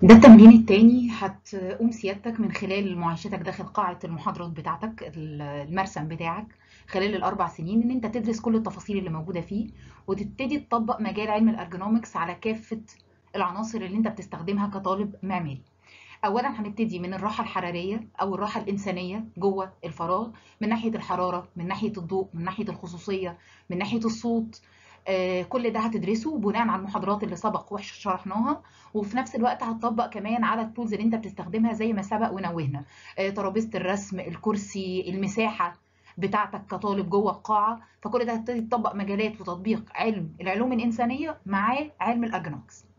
ده التمرين التاني هتقوم سيادتك من خلال معايشتك داخل قاعة المحاضرات بتاعتك المرسم بتاعك خلال الأربع سنين إن أنت تدرس كل التفاصيل اللي موجودة فيه وتبتدي تطبق مجال علم الأرجونومكس على كافة العناصر اللي أنت بتستخدمها كطالب معماري. أولا هنبتدي من الراحة الحرارية أو الراحة الإنسانية جوه الفراغ من ناحية الحرارة من ناحية الضوء من ناحية الخصوصية من ناحية الصوت آه، كل ده هتدرسه بناء على المحاضرات اللي سبق وشرحناها وفي نفس الوقت هتطبق كمان على التولز اللي انت بتستخدمها زي ما سبق ونوهنا آه، ترابيزه الرسم الكرسي المساحه بتاعتك كطالب جوه القاعه فكل ده هتبتدي تطبق مجالات وتطبيق علم العلوم الانسانيه مع علم الارجونومكس